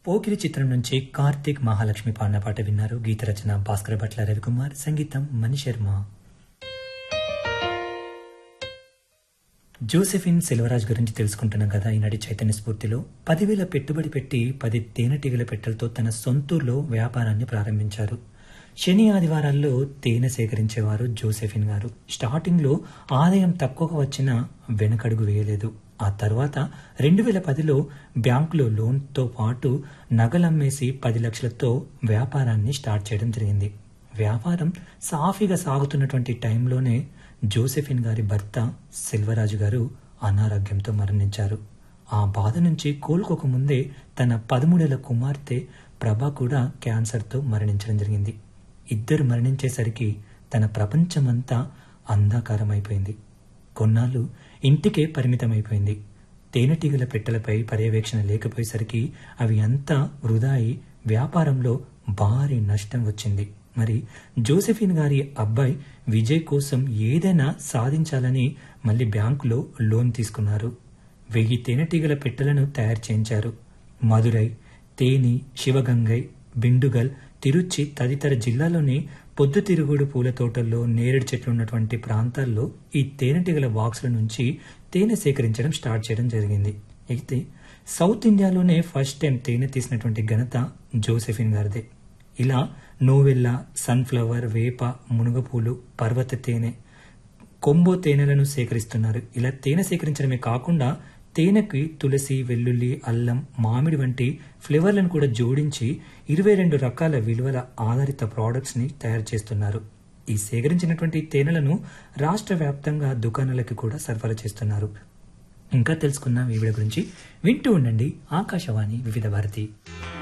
పోకిరి చిత్రం నుంచి కార్తీక్ మహాలక్ష్మి పాడిన పాట విన్నారు గీత రచన భాస్కర భట్ల రవికుమార్ సంగీతం మణి శర్మ జోసెఫిన్ సెల్వరాజ్ గురించి తెలుసుకుంటున్నాం కదా ఈనాటి చైతన్య స్ఫూర్తిలో పదివేల పెట్టుబడి పెట్టి పది తేనెటీగల పెట్టెలతో తన సొంతూరులో వ్యాపారాన్ని ప్రారంభించారు శని ఆదివారాల్లో తేనె సేకరించేవారు జోసెఫిన్ గారు స్టార్టింగ్లో ఆదాయం తక్కువగా వచ్చినా వెనకడుగు వేయలేదు ఆ తర్వాత రెండు వేల పదిలో బ్యాంకులో లోన్తో పాటు నగలమ్మేసి పది లక్షలతో వ్యాపారాన్ని స్టార్ట్ చేయడం జరిగింది వ్యాపారం సాఫీగా సాగుతున్నటువంటి టైంలోనే జోసెఫిన్ గారి భర్త సెల్వరాజు గారు అనారోగ్యంతో మరణించారు ఆ బాధ నుంచి కోలుకోకముందే తన పదమూడేళ్ల కుమార్తె ప్రభ కూడా క్యాన్సర్తో మరణించడం జరిగింది ఇద్దరు మరణించేసరికి తన ప్రపంచమంతా అంధాకారమైపోయింది కొన్నాళ్ళు ఇంటికే పరిమితమైపోయింది తేనెటీగల పెట్టెలపై పర్యవేక్షణ లేకపోయేసరికి అవి అంతా వృధా అయి వ్యాపారంలో భారీ నష్టం వచ్చింది మరి జోసెఫిన్ గారి అబ్బాయి విజయ్ కోసం ఏదైనా సాధించాలని మళ్ళీ బ్యాంకులో లోన్ తీసుకున్నారు వెయ్యి తేనెటీగల పెట్టెలను తయారు చేయించారు మదురై తేని శివగంగై బిండుగల్ తిరుచి తదితర జిల్లాలోని పొద్దుతిరుగుడు పూల తోటల్లో నేరేడు చెట్లు ఉన్నటువంటి ప్రాంతాల్లో ఈ తేనెటీగల బాక్సుల నుంచి తేనె సేకరించడం స్టార్ట్ చేయడం జరిగింది అయితే సౌత్ ఇండియాలోనే ఫస్ట్ టైం తేనె తీసినటువంటి ఘనత జోసెఫిన్ గారిదే ఇలా నోవెల్లా సన్ఫ్లవర్ వేప మునుగపూలు పర్వత తేనె కొంబో తేనెలను సేకరిస్తున్నారు ఇలా తేనె సేకరించడమే కాకుండా తేనెకి తులసి వెల్లుల్లి అల్లం మామిడి వంటి ఫ్లేవర్లను కూడా జోడించి ఇరవై రెండు రకాల విలువల ఆధారిత ప్రోడక్ట్స్ ని తయారు చేస్తున్నారు ఈ సేకరించినటువంటి తేనెలను రాష్ట్ర వ్యాప్తంగా దుకాణాలకి కూడా సరఫరా చేస్తున్నారు ఇంకా తెలుసుకుందాం ఈ వీడియో గురించి వింటూ ఉండండి ఆకాశవాణి వివిధ భారతి